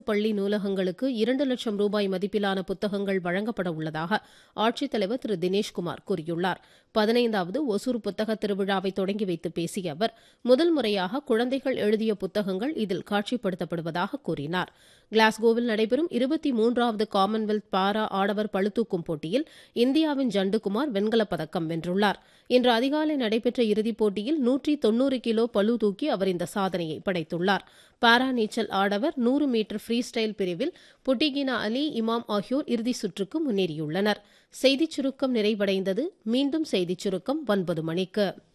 பள்ளி நூலகங்களுக்கு இரண்டு லட்சம் ரூபாய் மதிப்பிலான புத்தகங்கள் வழங்கப்பட உள்ளதாக ஆட்சித்தலைவர் திரு தினேஷ்குமார் கூறியுள்ளார் பதினைந்தாவது ஒசூர் புத்தக திருவிழாவை தொடங்கி வைத்து பேசிய அவர் முதல் முறையாக குழந்தைகள் எழுதிய புத்தகங்கள் இதில் காட்சிப்படுத்தப்படுவதாக கூறினார் கிளாஸ்கோவில் நடைபெறும் இருபத்தி மூன்றாவது காமன்வெல்த் பாரா ஆடவர் பளுதூக்கும் போட்டியில் இந்தியாவின் ஜண்டுகுமார் வெண்கலப் பதக்கம் வென்றுள்ளார் இன்று அதிகாலை நடைபெற்ற இறுதிப் போட்டியில் நூற்றி தொன்னூறு கிலோ பளு தூக்கி அவர் இந்த சாதனையை படைத்துள்ளார் பாரா நீச்சல் ஆடவர் நூறு மீட்டர் ஃப்ரீ ஸ்டைல் பிரிவில் புட்டிகினா அலி இமாம் ஆகியோர் இறுதிச் சுற்றுக்கு முன்னேறியுள்ளனர் செய்திச் சுருக்கம் நிறைவடைந்தது மீண்டும் செய்திச் சுருக்கம் ஒன்பது மணிக்கு